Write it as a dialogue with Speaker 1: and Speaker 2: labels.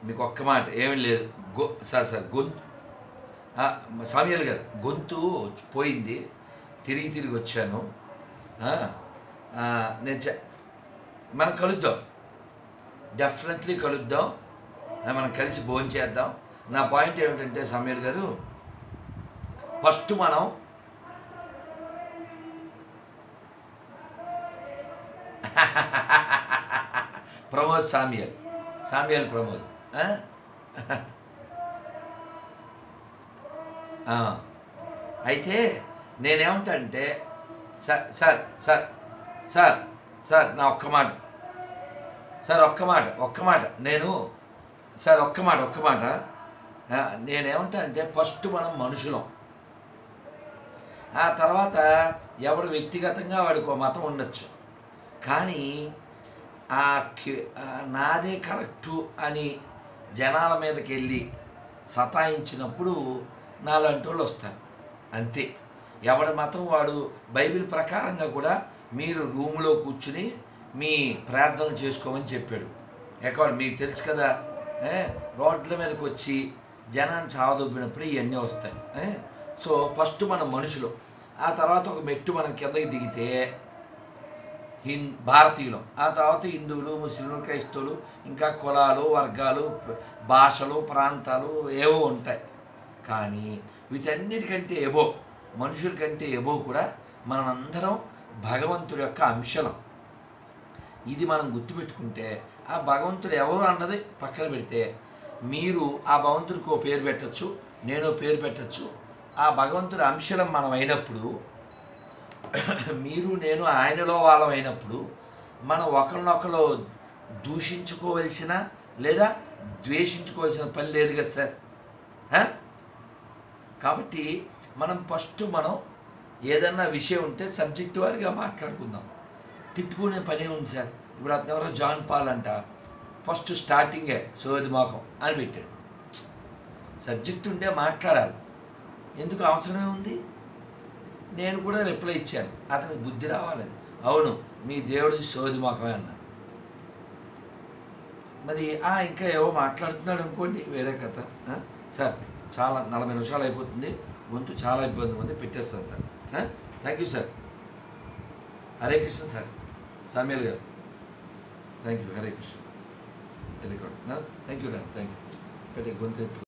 Speaker 1: మీకు ఒక్క మాట ఏమీ లేదు గొ సార్ సార్ గొంతు సామ్యాలు గారు గొంతు పోయింది తిరిగి తిరిగి వచ్చాను ఆ, ఆ, నేను చె మనం కలుద్దాం డెఫినెట్లీ కలుద్దాం ఆ, మనం కలిసి భోజనం చేద్దాం నా పాయింట్ ఏమిటంటే సమీర్ గారు ఫస్ట్ మనం ప్రమోద్ సామ్యల్ సామ్యల్ ప్రమోద్ ఆ? ఆ. అయితే నేనేమంటానంటే sir sir sir sir sir నా ఒక్క మాట సార్ ఒక్క మాట ఒక్క మాట నేను సార్ ఒక్క మాట ఒక్క మాట ఆ, నేనేమంటా అంటే ఫస్ట్ మనం మనుషులం ఆ తర్వాత ఎవడు వ్యక్తిగతంగా వాడికి ఒక మతం ఉండొచ్చు కానీ ఆ కి- ఆ నాదే కరెక్టు అని జనాల మీదకి వెళ్ళి సతాయించినప్పుడు నాలాంటి వాళ్ళు వస్తారు అంతే ఎవడి మతం వాడు బైబిల్ ప్రకారంగా కూడా మీరు రూములో కూర్చుని మీ ప్రార్థన చేసుకోమని చెప్పాడు ఎక్కడ మీకు తెలుసు కదా ఏ? రోడ్ల మీదకి వచ్చి జనాన్ని చావదొబ్బినప్పుడు ఇవన్నీ వస్తాయి ఏ? సో ఫస్ట్ మన మనుషులు ఆ తర్వాత ఒక మెట్టు మనం కిందకి దిగితే హిన్ భారతీయులు ఆ తర్వాత హిందువులు ముస్లింలు క్రైస్తవులు ఇంకా కులాలు వర్గాలు ప- భాషలు ప్రాంతాలు ఏవో ఉంటాయి కానీ వీటన్నిటికంటే ఎబో మనుషుల కంటే ఎబో కూడా మనం అందరం భగవంతుడి యొక్క అంశలం ఇది మనం గుర్తుపెట్టుకుంటే ఆ భగవంతుడు ఎవరు అన్నది పక్కన పెడితే మీరు ఆ భగవంతుడికి ఓ పేరు పెట్టచ్చు నేను ఓ పేరు పెట్టచ్చు ఆ భగవంతుడి అంశలం మనం అయినప్పుడు మీరు నేను ఆయనలో వాళ్ళం అయినప్పుడు మనం ఒకరినొకరు దూషించుకోవలసిన లేదా ద్వేషించుకోవాల్సిన పని లేదు కదా సార్ ఆ? కాబట్టి మనం ఫస్ట్ మనం ఏదన్నా విషయం ఉంటే సబ్జెక్ట్ వారిగా మాట్లాడుకుందాం తిట్టుకునే పనే ఉంది సార్ ఇప్పుడు అతను ఎవరో జాన్ పాల్ అంట ఫస్ట్ స్టార్టింగే సోది మోకం అని పెట్టాడు సబ్జెక్ట్ ఉంటే మాట్లాడాలి ఎందుకు అవసరమే ఉంది నేను కూడా రిప్లై ఇచ్చాను అతనికి బుద్ధి రావాలని అవును మీ దేవుడిది సోది మొఖమే అన్నాడు మరి ఆ ఇంకా ఏవో మాట్లాడుతున్నాడు అనుకోండి వేరే కథ ఆ? సార్ చాలా నలభై నిమిషాలు అయిపోతుంది గొంతు చాలా ఇబ్బంది ఉంది పెట్టేస్తాను sir thank you sir Hare Krishna sir Samyal గారు thank you Hare Krishna very good thank you thank you పెట్టే గొంతు